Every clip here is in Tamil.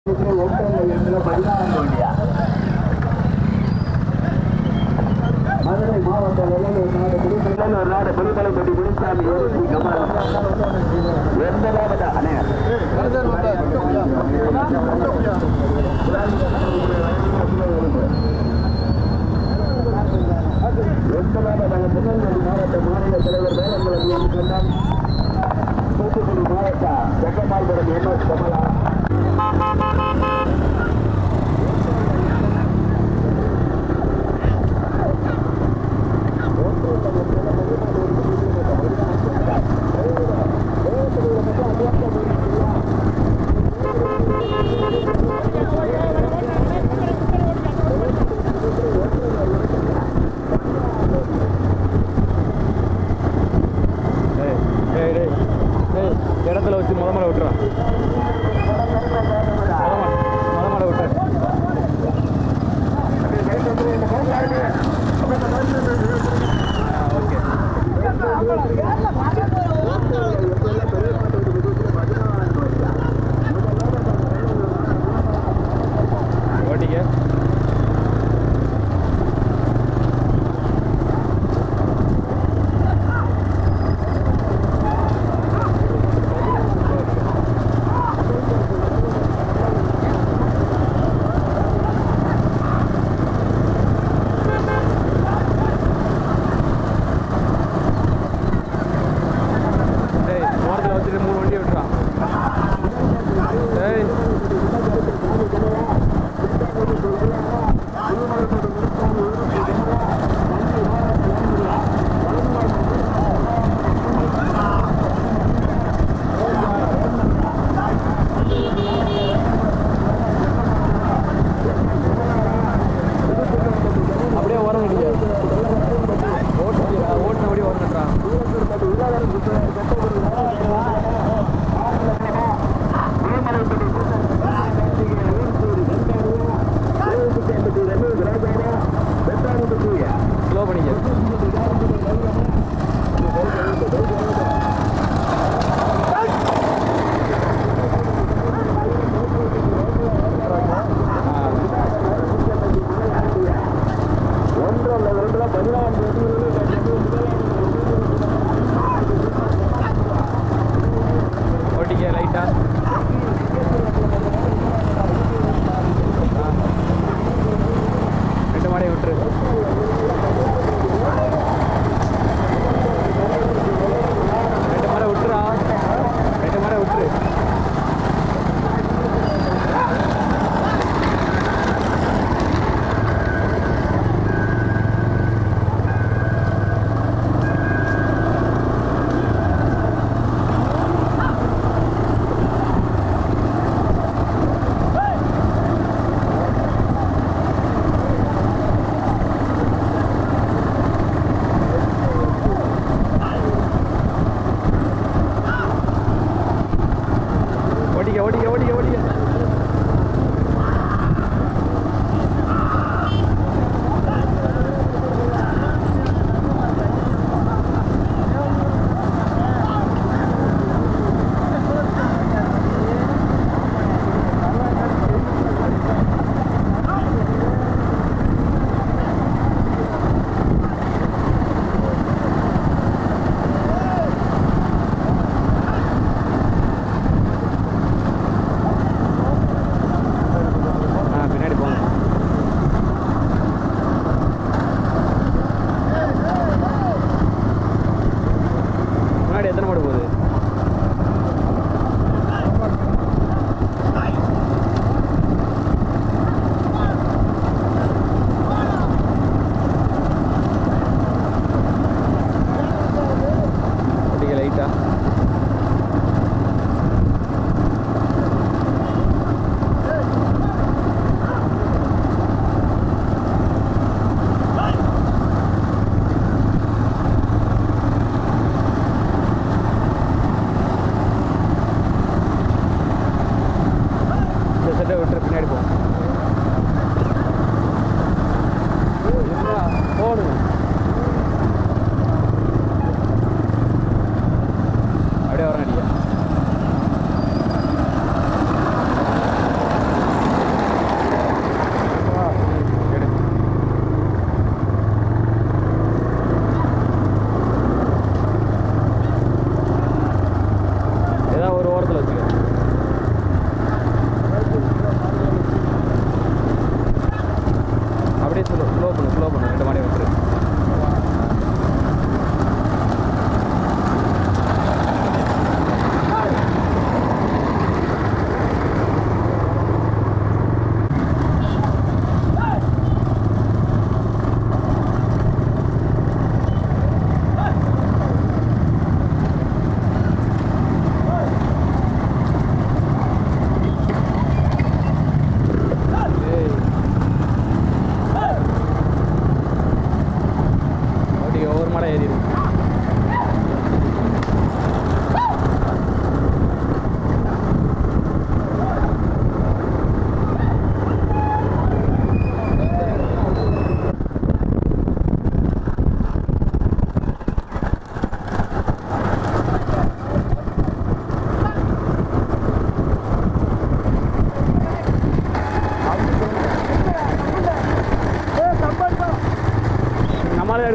மதுரை மாவட்ட வெள்ளலூர் நாடு புதுக்கோட்டை நாடு புதுக்கலைப்பட்டி குருசாமி ஏசி கமலம் எந்ததாவது அண்ணே எந்ததாவது திருநெல்வேலி மாவட்ட மாநில தலைவர் வேலங்குளம் எம் கண்ணன் தூத்துக்குடி மாவட்ட செக்கமால்புரம் எம் எஸ் கமலா இடத்துல வச்சு முத முறை விட்டுறான்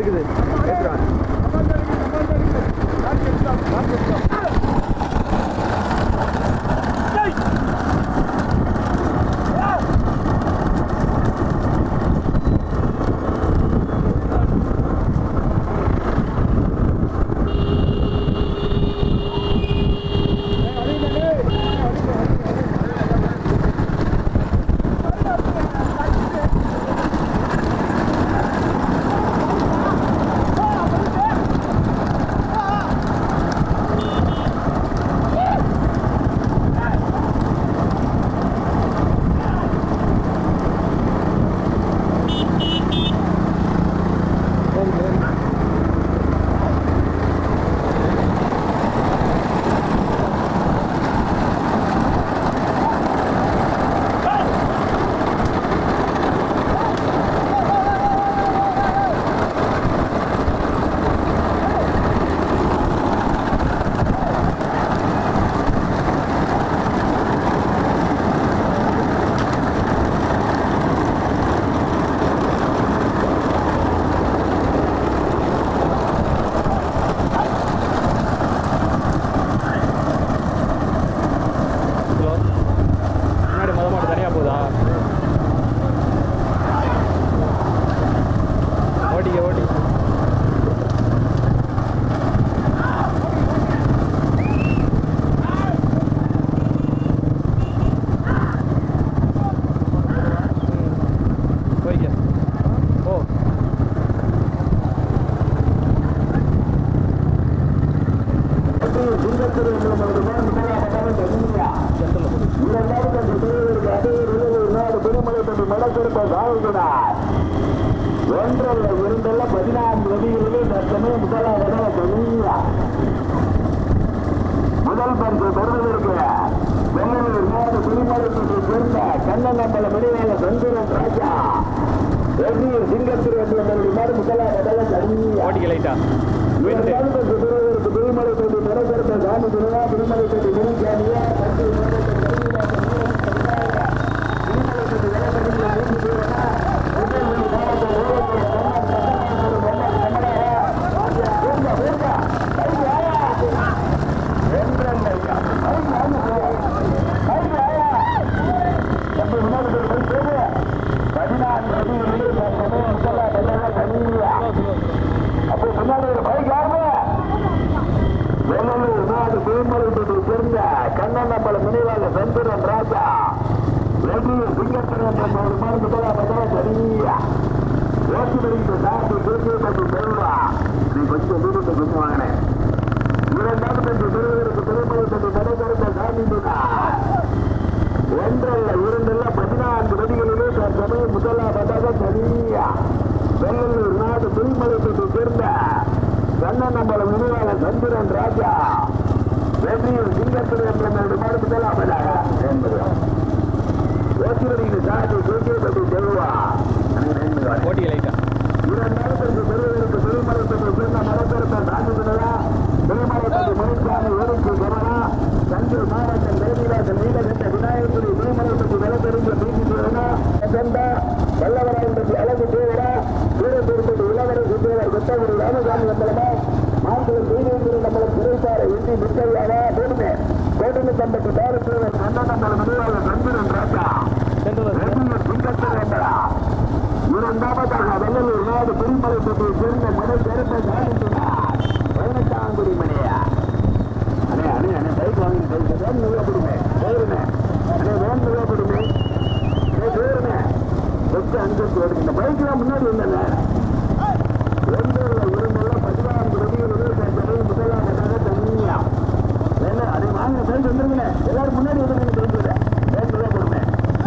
இருக்குது ஏற்றுறான் ஹலோ முன்னாடி மொதல் மாட்டு தனியாக போகுதா ஓட்டிக்க ஓட்டி ம். போய்க்க ஓ சிங்கப்பூர் என்பது முதலாவதாக தனியா சென்டரில் போடு இரண்டாவது அந்த பிரிவிற்கு அதே நிலையில் நாடு திருமலை தம்பி மடத்திருப்ப சாகுகிறார் ஒன்றல்ல இரண்டல்ல பதினான்கு நதிகளிலே தற்சமே முதலாவதாக தனியா முதல் பரிசு பெறுவதற்கு வெள்ளலூர் நாடு திருமலத்துக்கு சேர்ந்த கண்ணநம்பல மணிவாள சந்திரன் ராஜா வெற்றியூர் சிங்கப்பூர் என்பவர்களுடைய மாடு முதலாவதாக தனியா ஓட்டிக்க லைட்டா போயிட்டு இரண்டாவது பரிசு பெறுவதற்கு திருமலை தம்பி மடத்திருப்ப சாமி திருவா திருமலை தம்பி முருகானியா தம்பி அப்போ முன்னாடி ஒரு பைக் யாருமே வெள்ளலூர் நாடு திருமலைப்பட்டி சேர்ந்த கண்ணநம்பல நினைவாக சந்திரன் ராஜா வெற்றியூர் சிங்கப்பரன் என்ற ஒரு மருந்து முதலாக சரியா ஓட்டு வருகின்ற சாப்பிட்டு பேசியப்பட்டு செல்வா நீ கொஞ்சம் தூரத்தை கொஞ்சம் வாங்கினேன் இரண்டாவது என்று பெறுவதற்கு திருமலைப்பட்டி நடைபெறுத்த சாமி ஒன்றல்ல இரண்டல்ல பதினான்கு நதிகளிலே தற்சமயம் முதலாவதாக சரியா வெள்ளலூர் நாடு திருமலைப்பட்டி சேர்ந்த கண்ணநம்பலம் நினைவாக சந்திரன் ராஜா வெற்றியூர் சிங்கப்பூர் என்ற மாடு முதலாவதாக என்பது ஓட்டுநரின் சாதி பேசியப்பட்டு செல்வா ஓட்டிக்க லைட்டா இரண்டாயிரத்தி பெறுவதற்கு திருமணத்துக்கு பின்ன மரத்திருத்த சான்றிதழா திருமணத்துக்கு மணிசாமி ஊருக்கு கவனா தஞ்சை மாவட்டம் தேவிராஜன் நீலகண்ட விநாயகபுரி திருமணத்துக்கு நிலப்பெருந்த பீதி சேவனா சந்தா வல்லவராயன்பட்டி அழகு தேவரா வீரத்திருப்பதி இளவரசு தேவர் கொத்தகுடி ராமசாமி அம்பலமா மாம்பலம் தீனேந்திர நம்மளும் சிறைசார இந்தி முத்தையாவா போடுமே கோட்டமி தம்பட்டி பாரதேவன் அண்ணன் நினைவாளர் நந்திரன் ராஜா சென்டரில் வெற்றியூர் சிங்கத்தர் என்பதா இரண்டாவதாக வெள்ளலூர் நாடு திருமலைப்பட்டியை சேர்ந்த மனை கருப்பை சாதித்துள்ளார் பதினெட்டாம் குடிமணியா அண்ணே அண்ணே அண்ணே பைக் வாங்கி பைக் வேன் நிறுவப்படுமே போயிருமே அண்ணே வேன் நிறுவப்படுமே அண்ணே போயிருமே சொத்து அந்தஸ்து வருது இந்த பைக்லாம் முன்னாடி இல்லைல்ல ஒன்றில் இருந்துள்ள பதினான்கு நதிகளில் தற்போது முதலாவதாக தனியா என்ன அதை வாங்க பைக் வந்துருங்களேன் எல்லாரும் முன்னாடி வந்துருங்க தெரிஞ்சது வேன் நிறுவப்படுமே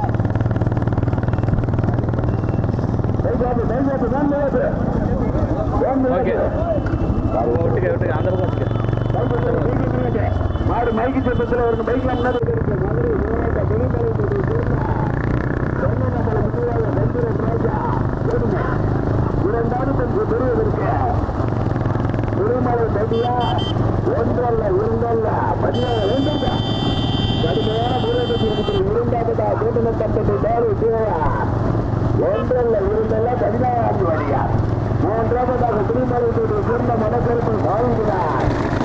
தைகாப்பு தைகாப்பு தான் நிறுவப்பு வேன் ஓகே நிறுவப்பு விட்டுக்க விட்டுக்க அந்த பக்கம் வச்சுக்க மாடு மைக்கு சத்தத்தில் ஒரு பைக்ல முன்னாடி இருக்கு மதுரை மாவட்ட பெருந்தலைப்பட்டி சேர்ந்த சொன்னமங்கலம் முன்னாள் சந்திரன் ராஜா ஓடுங்க இரண்டாவது பரிசு பெறுவதற்கு திருமலை தடியா ஒன்றல்ல இரண்டல்ல பதினாறு ஒன்றுங்க கடுமையான முறைப்பட்டி இருக்கிற இரண்டாவதா கூட்டணி தப்பத்தை தாரு தேவா ஒன்றல்ல இரண்டல்ல பதினாறாம் வழியா மூன்றாவதாக திருமலைக்குடியை சேர்ந்த மனக்கருப்பு வாழ்கிறார்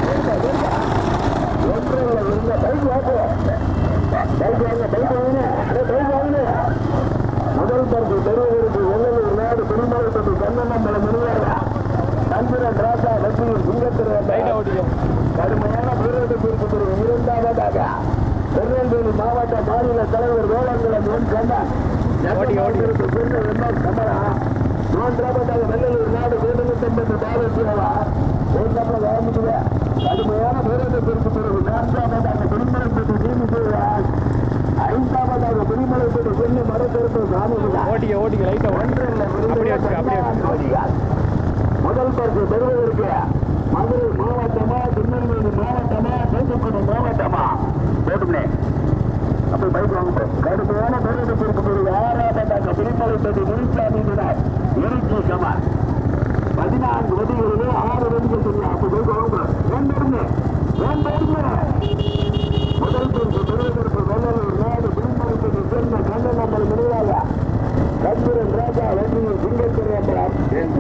ஒன்றில் இருந்த பைக் வாங்க பைக் வாங்க பைக் வாங்கின பைக் வாங்கின முதல் பரிசு பெறுவதற்கு வெள்ளலூர் நாடு திருமலைப்பட்டி கண்ணனம்பலம் நிறுவனம் சந்திரன் ராஜா லட்சுமி சிங்கத்திரை லைட்டாக ஓட்டிக்கோ கடுமையான போராட்டத்திற்கு பிறகு இரண்டாவதாக திருநெல்வேலி மாவட்ட மாநில தலைவர் வேளாண்குளம் என் கண்ணன் ஓடி, ஓடி. சொன்ன எம்எஸ் கமலா மூன்றாவதாக வெள்ளலூர் நாடு வேதனத்தம்பட்டு பாரதியாவா மூன்றாவது கவனிக்குது கடுமையான போராட்டத்திற்கு பிறகு நான்காவதாக திருமலைப்பட்டு தீமிசேவா ஐந்தாவதாக திருமலைப்பட்டு சென்னை மரக்கருப்பு சாமிகளா ஓட்டிக்க ஓட்டிக்க லைட்டாக ஓட்டி அப்படியே வச்சுக்க அப்படியே வச்சுக்க முதல் பரிசு பெறுவதற்கு மதுரை மாவட்டமா திருநெல்வேலி மாவட்டமா தூத்துக்குடி மாவட்டமா போட்டுமே அப்படி பைக் வாங்க கடுமையான பேருந்து பிறகு ஆறாவதாக திருமலைப்பட்டி முனிசாமி வினாய் இறுதி சமான் பதினான்கு வதிகளிலே ஆறு வதிகள் சொல்லி அப்படி பைக் வாங்க வேண்டாருங்க வேண்டாருங்க முதல் பரிசு பெறுவதற்கு வெள்ளலூர் நாடு திருமலைப்பட்டி சேர்ந்த கண்ணன் நம்மள் நினைவாக கம்பீரன் ராஜா வண்டியில் சிங்கத்திரை அம்பலம்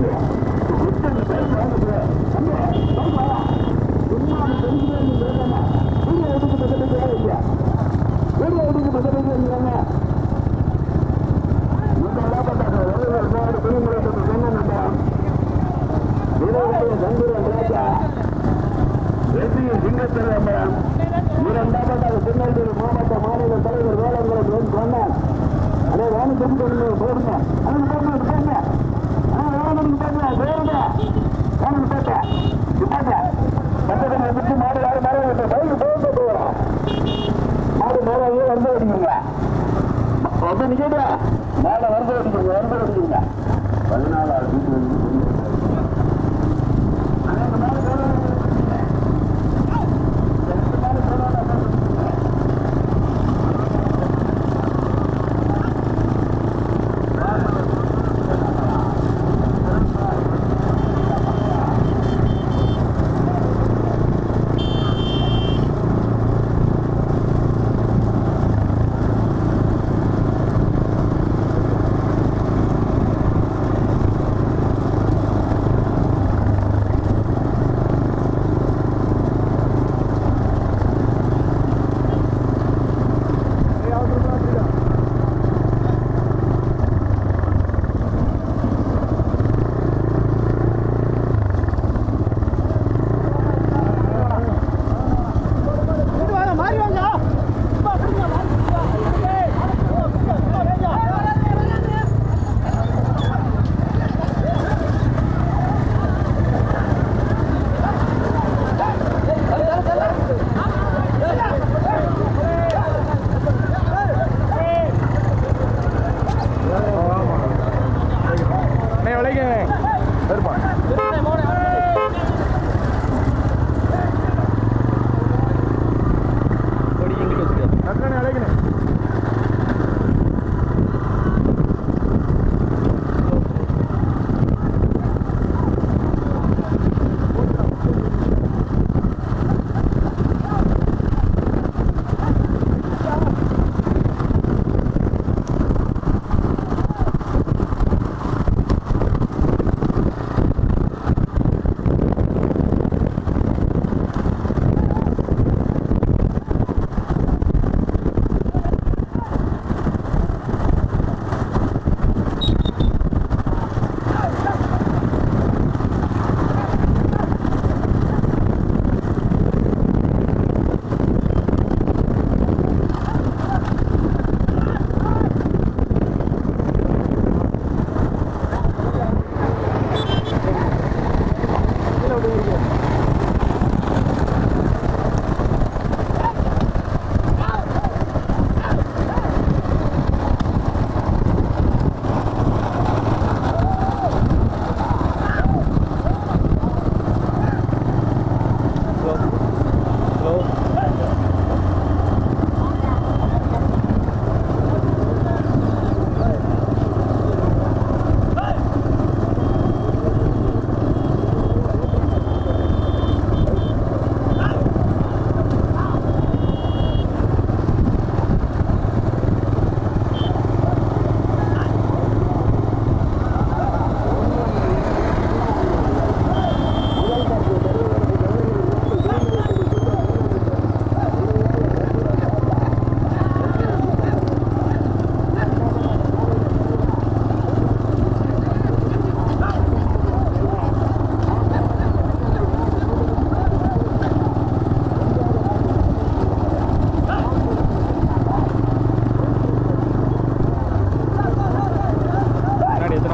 இரண்டாவதாக திருநெல்வேலி மாவட்ட மாநில தலைவர் வேளாண்குளம் என் சொன்னார் அதே வேணும் திரும்ப போடுங்க அது போடுங்க போடுங்க பதினாலாவது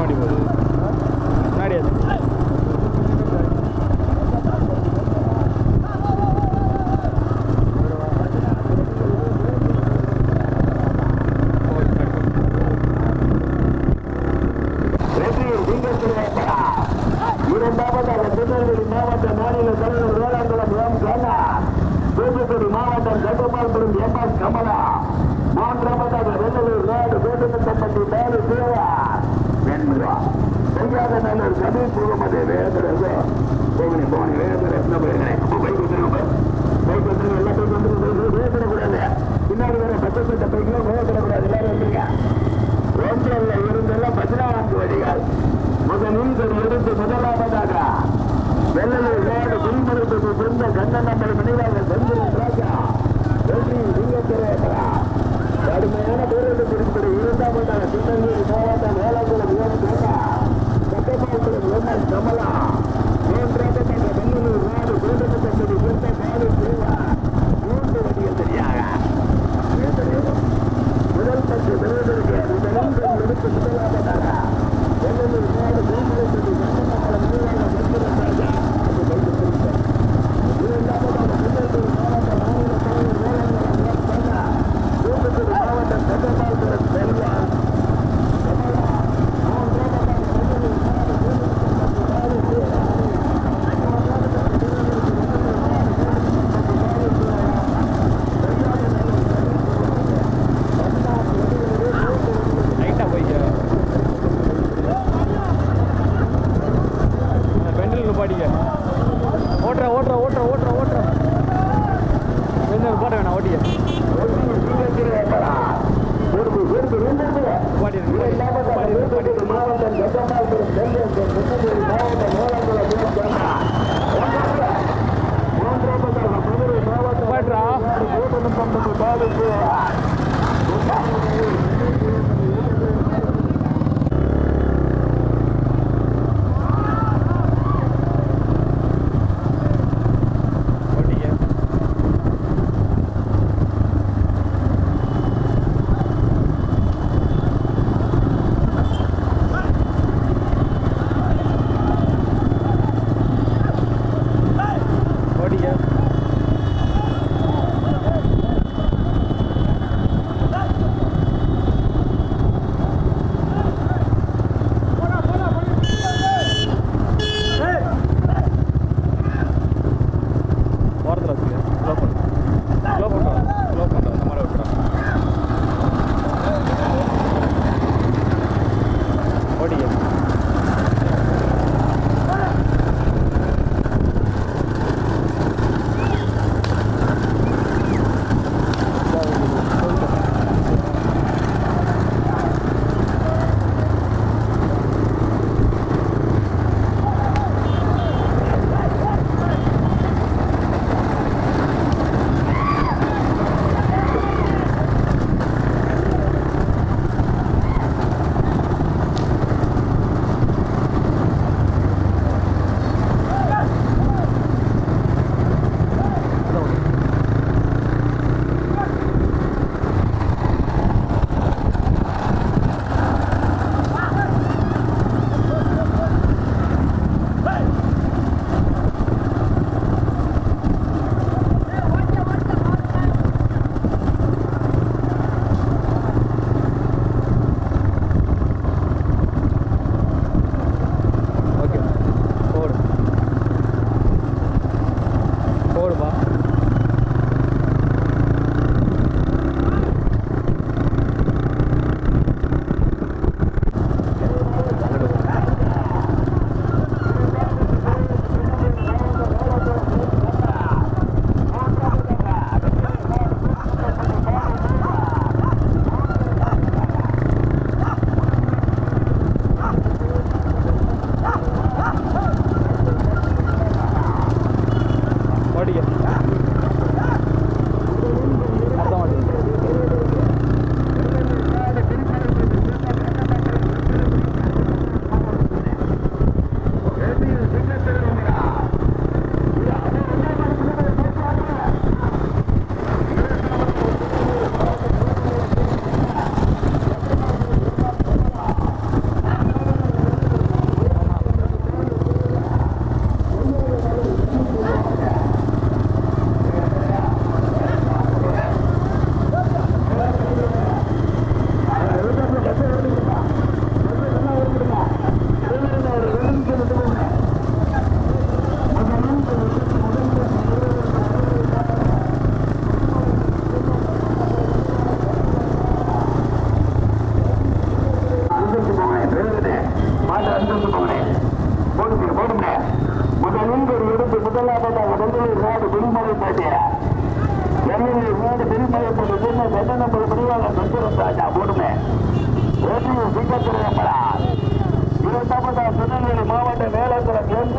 வண்டி போகுது முன்னாடி அது வெற்றியில் சிங்கத்திலேப்பா இரண்டாவதாக திருநெல்வேலி மாவட்ட மாநில தலைவர் வேளாண்குளம் எம் கண்ணா தூத்துக்குடி மாவட்டம் கட்டுப்பாடுபடும் எம் எஸ் கமலா மூன்றாவதாக வெள்ளலூர் நாடு வேட்டுநத்தப்பட்டி மேலு தேவா வெண்முகா செய்யாத நல்லூர் கபீர் முகமது வேதரசோ போகணி போகணி வேதரசன போயிருக்கிறேன் பைக் வந்துருங்க பைக் வந்துருங்க எல்லா பைக் வந்துருங்க வேதரக்கூடாது பின்னாடி வேற பச்சை பைக்லாம் வேதரக்கூடாது எல்லாரும் வந்துருங்க ஒன்றில் இருந்தெல்லாம் பதினான்கு வழிகள் முதலில் எடுத்து முதலாவதாக வெள்ளலூர் நாடு குடிமரத்துக்கு சொந்த கண்ணன் நம்பர் நினைவாக செந்திரன் ராஜா வெற்றி சிங்கத்திரேசரா கடுமையான பேருந்து குறிப்பிட இரண்டாவதாக திருநெல்வேலி மாவட்டம் Velankulam M Kanna Sattamapuram M S Kamala மூன்றாவதாக வெள்ளலூர் நாடு குடிமரத்துக்கு சொந்த காலு சேவா மூன்று வழிகள் சரியாக முதல் பத்து பெறுவதற்கு இந்த நண்பன் எடுத்து முதலாவதாக வெள்ளலூர் நாடு குடிமரத்துக்கு கண்ணமங்கலம் நீராக செந்திரன் ராஜா அது கைது குறித்தார் இரண்டாவதாக திருநெல்வேலி மாவட்ட மாநில தலைவர் வேளாண்குளம் எம் கண்ணா தூத்துக்குடி மாவட்டம் சட்டமாபுரம் செல்வா கமலா மூன்றாவதாக வெள்ளலூர் நாடு குடிமரத்துக்கு காலு சேவா லைட்டாக போய்க்க அந்த பெண்டில் நிப்பாட்டிக்க ஓட்டுற ஓட்டுற ஓட்டுற ஓட்டுற ஓட்டுற பெண்டில் போட வேணாம் ஓட்டிக்க நிப்பாட்டி நிப்பாட்டி நிப்பாட்டுறா ஓட்டிக்க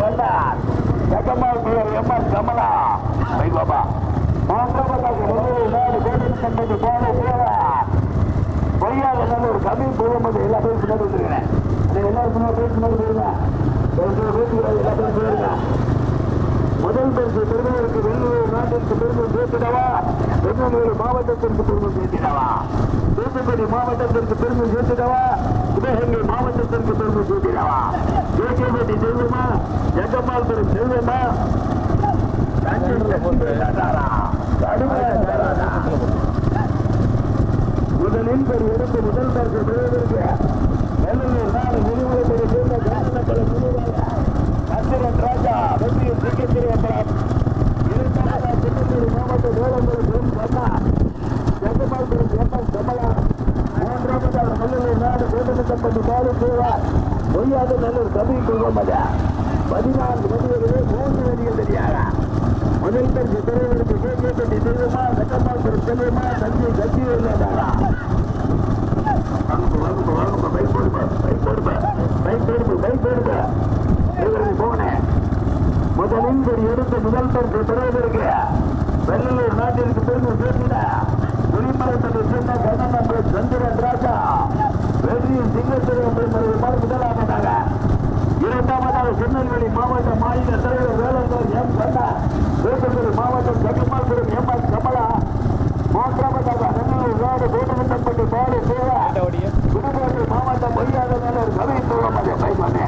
கண்ணார் ஜெகமால் பேர் எம் எஸ் கமலா பை பாபா மூன்றாவதாக நெல்லை நாடு கோவில் சம்பதி போல போவார் பொய்யாக நல்ல ஒரு கம்மி போகும்போது எல்லா பேரும் பின்னாடி வந்துருக்கிறேன் எல்லாரும் பின்னாடி பேர் பின்னாடி போயிருங்க பேசுகிறார் எல்லா பேரும் போயிருங்க முதல் பரிசு பெருமைக்கு வெள்ளூர் நாட்டிற்கு பெருமை சேர்த்திடவா திருநெல்வேலி மாவட்டத்திற்கு பெருமை சேர்த்திடவா தூத்துக்குடி மாவட்டத்திற்கு பெருமை சேர்த்திடவா சிவகங்கை மாவட்டத்திற்கு பெருமை சேர்த்திடவா ஜேகேபேட்டி செல்வமா ஜெகமால்புரம் செல்வமா தஞ்சை லட்சுமி தாராரா? கடுமையான தாராரா? முதலில் ஒரு எடுத்து முதல் பரிசு பெறுவதற்கு வெள்ளூர் நாடு விடுமுறை சேர்ந்த காரணப்பட குழுவாக சந்திரன் ராஜா வெற்றியில் சிக்கித்திருவம்பலம் இரண்டாவதா திருநெல்வேலி மாவட்ட வேளம்பலம் பெரும் கண்ணா ஜெகமால்புரம் எம் எஸ் கமலா மூன்றாவதாக நல்லூர் நாடு கோட்டப்பட்டி பாலு சேவார் பொய்யாத நல்லூர் கவி குழுமத பதினான்கு வடிவர்களே மூன்று வடிகள் தெரியாதா முதல் பரிசு பெறுவதற்கு கேட்கப்பட்டி செல்வமா ஜெகமால்புரம் செல்வமா தஞ்சை கட்சி இல்லாதாரா வாங்க வாங்க வாங்க பைக் போடுப்பா பைக் போடுப்பா பைக் போடுப்பு பைக் போடுப்பா இவருக்கு போனேன் முதலில் ஒரு எடுத்து முதல் பரிசு பெறுவதற்கு வெள்ளலூர் நாட்டிற்கு பெருமை பேசின குறிமலத்தை சேர்ந்த கண்ணநம்பர் சந்திரன் ராஜா வெற்றியின் சிங்கத்திரம் பெருமருமாறு முதலாவதாக இரண்டாவதாக திருநெல்வேலி மாவட்ட மாநில தலைவர் வேளாண்மை எம் கண்ணா தூத்துக்குடி மாவட்டம் ஜெகமால்புரம் எம் எஸ் கமலா மூன்றாவதாக நெல்லூர் நாடு கோட்டமட்டப்பட்டு பாடு சேவா ஓடிய புதுக்கோட்டை மாவட்டம் பொய்யாக ஒரு கவி சொல்லுவாங்க பைப்பானே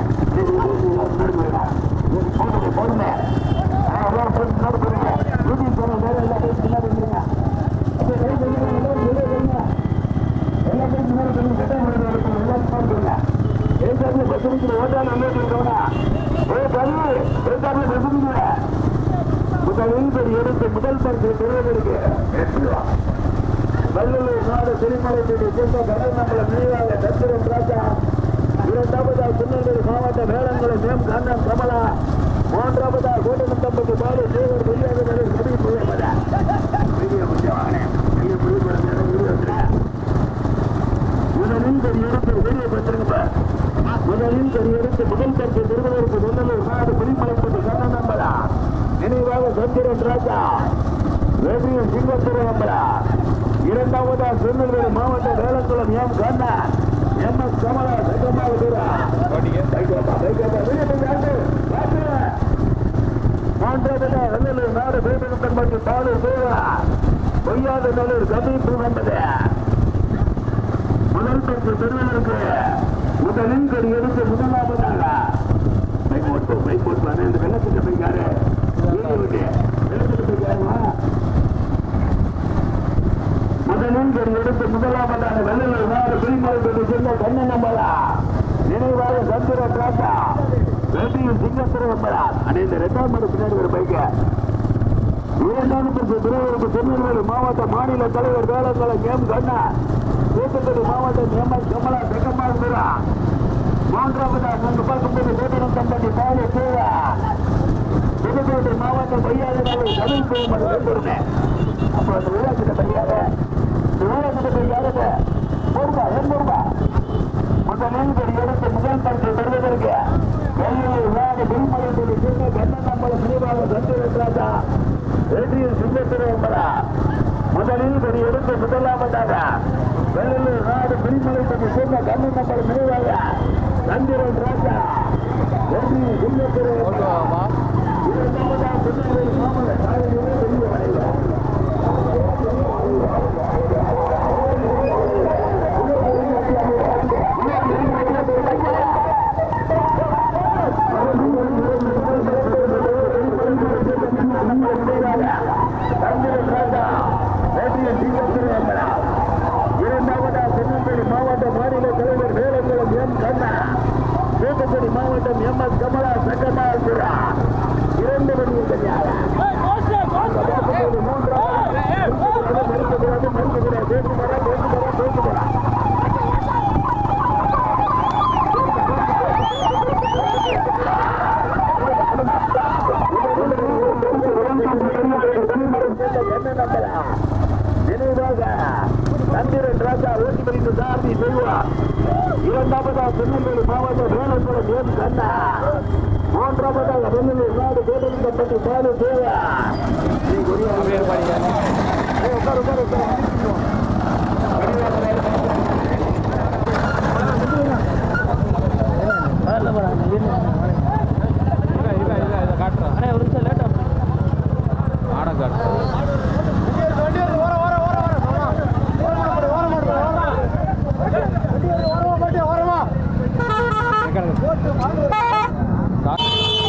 போடுங்க போடுங்க எல்லாரும் போட்டு நோட்டு போடுங்க ரூபி போன வேலை எல்லாம் போய் பின்னாடி வந்துருங்க அப்படியே கை பண்ணுங்க எல்லாரும் வெளியே போடுங்க எல்லா பேரும் பின்னாடி போடுங்க கட்ட முடியாது எல்லாரும் போடுங்க ஏற்கனவே பஸ் நிற்கிற ஓட்டாளர் நல்லா இருக்கவனா ஏ தள்ளு ஏற்கனவே பஸ் நிற்கிற முதலில் ஒரு எடுத்து முதல் பரிசு பெறுவதற்கு எட்டு ரூபா வள்ளலூர் நாடு திருமலைப்பேட்டை சேர்ந்த கடல்நம்பலம் நீராக தத்திரம் ராஜா இரண்டாவதா திருநெல்வேலி மாவட்ட வேளங்குளம் எம் கண்ணன் கமலா மூன்றாவதா கோட்டநத்தம்பட்டி பாலு தேவர் வெளியாக நகர் கவி புயமதா பெரிய முக்கியமான பெரிய முடிவு முதலில் ஒரு எடுத்து வெளியே பத்திருங்க முதலில் ஒரு எடுத்து முதல் பரிசு பெறுவதற்கு வள்ளலூர் நாடு திருமலைப்பேட்டை கண்ணன் நம்பலா நினைவாக சந்திரன் ராஜா வேதியின் சிங்கத்திரம்பலா இரண்டாவதா திருநெல்வேலி மாவட்ட Velankulam M Kanna M S Kamala சட்டமாக பேரா ஓடிய மூன்றாவதா வெள்ளலூர் நாடு வேதனத்தன் மற்றும் பாலூர் பேரா பொய்யாத நல்லூர் கபி பூகம்பது முதல் பரிசு பெறுவதற்கு முதலில் கொடி எடுத்து முதலாவதாக பை போட்டு பை போட்டு இந்த வெள்ளத்துக்கு போய்க்காரு வெள்ளத்துக்கு போய்க்காருமா முதலில் ஒரு எடுத்து முதலாவதாக வெள்ளலூர் நாடு பிரிமலைப்பட்டு செல்ல கண்ணநம்பலா நினைவாக சந்திர பிராட்டா வெற்றியின் சிங்கத்திரம்பலா அண்ணே இந்த ரெண்டாம் மணி பின்னாடி ஒரு பைக்க இரண்டாவது திருவள்ளூருக்கு திருநெல்வேலி மாவட்ட மாநில தலைவர் வேளங்குளம் எம் கண்ணா தூத்துக்குடி மாவட்டம் எம் எஸ் கமலா செகமால் பெறா மூன்றாவதாக நான்கு பார்க்கும்போது கோட்டனம் தம்பட்டி பாலு சேவா புதுக்கோட்டை மாவட்டம் பையாளர்கள் தமிழ் குழுமது வெண்பெருமை அப்போ அந்த ஊராட்சிட்ட பையாத இந்த ஊராட்சிட்ட பையாத போடுவா ஏன் போடுவா முதலில் ஒரு எடுத்து முதல் பரிசு பெறுவதற்கு வெள்ளையில் நாடு திருமலைப்பள்ளி சேர்ந்த கண்ணநம்பலம் நினைவாக சந்திரன் ராஜா வெற்றியில் சிங்கத்திரம்பலா முதலில் ஒரு எடுத்து முதலாவதாக வெள்ளலூர் நாடு திருமலைப்பள்ளி சேர்ந்த கண்ணநம்பலம் நினைவாக சந்திரன் ராஜா வெற்றியில் சிங்கத்திரம்பலா ஓட்டுவாப்பா இரண்டாவதாக திருநெல்வேலி மாவட்ட காலையிலே வெளியே வரைகிறார் மாவட்ட மாநில தலைவர் வேலங்குளம் எம் கண்ணா தூத்துக்குடி மாவட்டம் எம் எஸ் கமலா சங்கமா இரண்டு மணி கன்னியாக நினைவாக சந்திரன் ராஜா ஓட்டிமறிந்து சாரதி செய்வார் இரண்டாவதா திருநெல்வேலி மாவட்டம் வேலங்குளம் எம் கண்ணா மூன்றாவதாக வெள்ளலூர் நாடு தேர்ந்தெடுக்கப்பட்ட பாலு தேவா ஸ்ரீ குருவா அப்படியே பாடிங்க ஏய், உட்காரு உட்காரு உட்காரு இல்லை இல்லை இல்லை இதை காட்டுறேன் அண்ணே ஒரு நிமிஷம் லேட்டாக நாடகம் காட்டுறேன் காட்டுறேன்